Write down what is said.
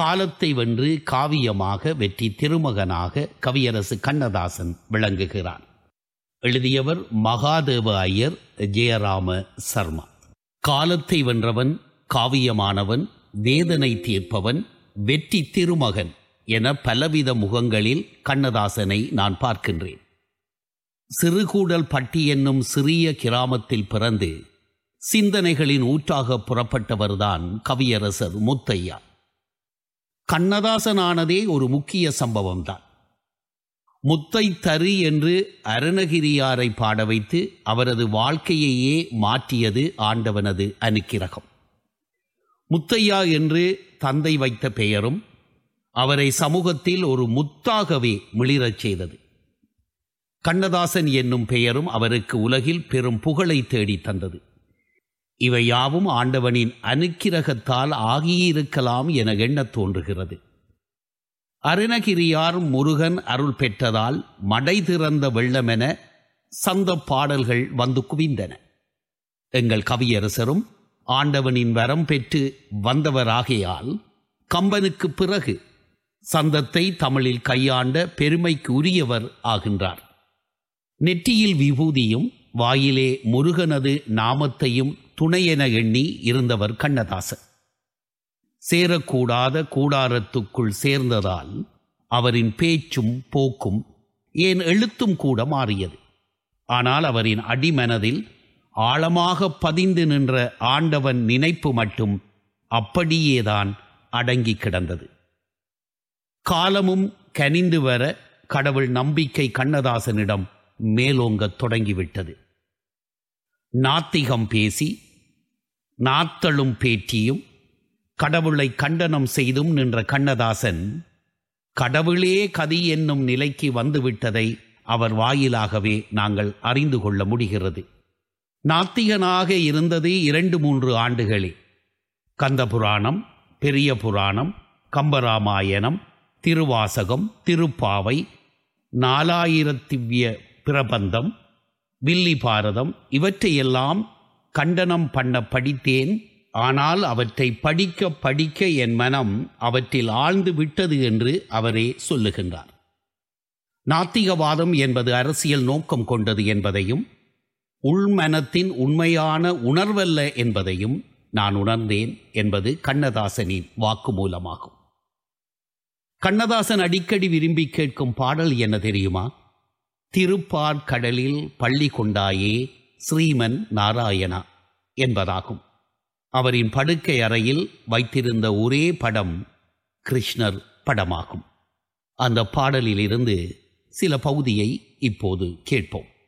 காலத்தை வென்று காவியமாக வெற்றி திருமகனாக கவியரசு கண்ணதாசன் விளங்குகிறார் எழுதியவர் மகாதேவ ஐயர் ஜெயராம சர்மா காலத்தை வென்றவன் காவியமானவன் வேதனை தீர்ப்பவன் வெற்றி திருமகன் என பலவித முகங்களில் கண்ணதாசனை நான் பார்க்கின்றேன் சிறுகூடல் பட்டி என்னும் சிறிய கிராமத்தில் பிறந்து சிந்தனைகளின் ஊற்றாக புறப்பட்டவர்தான் கவியரசர் முத்தையா கண்ணதாசனானதே ஒரு முக்கிய சம்பவம்தான் முத்தை தரு என்று அருணகிரியாரை பாட வைத்து அவரது வாழ்க்கையையே மாற்றியது ஆண்டவனது அனுக்கிரகம் முத்தையா என்று தந்தை வைத்த பெயரும் அவரை சமூகத்தில் ஒரு முத்தாகவே மிளிரச் செய்தது கண்ணதாசன் என்னும் பெயரும் அவருக்கு உலகில் பெரும் புகழை தேடி தந்தது இவை யாவும் ஆண்டவனின் அனுக்கிரகத்தால் ஆகியிருக்கலாம் என எண்ணத் தோன்றுகிறது அருணகிரியார் முருகன் அருள் பெற்றதால் மடை திறந்த வெள்ளமென சந்த பாடல்கள் வந்து குவிந்தன எங்கள் கவியரசரும் ஆண்டவனின் வரம் பெற்று வந்தவராகையால் கம்பனுக்கு பிறகு சந்தத்தை தமிழில் கையாண்ட பெருமைக்கு உரியவர் ஆகின்றார் நெற்றியில் விபூதியும் வாயிலே முருகனது நாமத்தையும் துணையென எண்ணி இருந்தவர் கண்ணதாசன் சேரக்கூடாத கூடாரத்துக்குள் சேர்ந்ததால் அவரின் பேச்சும் போக்கும் ஏன் எழுத்தும் கூட மாறியது ஆனால் அவரின் அடிமனதில் ஆழமாக பதிந்து நின்ற ஆண்டவன் நினைப்பு மட்டும் அப்படியேதான் அடங்கி கிடந்தது காலமும் கனிந்து வர கடவுள் நம்பிக்கை கண்ணதாசனிடம் மேலோங்கத் தொடங்கிவிட்டது நாத்திகம் பேசி நாத்தளும் பேட்டியும் கடவுளை கண்டனம் செய்தும் நின்ற கண்ணதாசன் கடவுளே கதி என்னும் நிலைக்கு வந்துவிட்டதை அவர் வாயிலாகவே நாங்கள் அறிந்து கொள்ள முடிகிறது நாத்திகனாக இருந்தது இரண்டு மூன்று ஆண்டுகளே கந்தபுராணம் பெரிய புராணம் கம்பராமாயணம் திருவாசகம் திருப்பாவை நாலாயிரத்திவ்ய பிரபந்தம் வில்லி பாரதம் இவற்றையெல்லாம் கண்டனம் பண்ண படித்தேன் ஆனால் அவற்றை படிக்க படிக்க என் மனம் அவற்றில் ஆழ்ந்து விட்டது என்று அவரே சொல்லுகின்றார் நாத்திகவாதம் என்பது அரசியல் நோக்கம் கொண்டது என்பதையும் உள்மனத்தின் உண்மையான உணர்வல்ல என்பதையும் நான் உணர்ந்தேன் என்பது கண்ணதாசனின் வாக்குமூலமாகும் கண்ணதாசன் அடிக்கடி விரும்பி கேட்கும் பாடல் என்ன தெரியுமா திருப்பார் கடலில் பள்ளி கொண்டாயே ஸ்ரீமன் நாராயணா என்பதாகும் அவரின் படுக்கை அறையில் வைத்திருந்த ஒரே படம் கிருஷ்ணர் படமாகும் அந்த பாடலிலிருந்து சில பகுதியை இப்போது கேட்போம்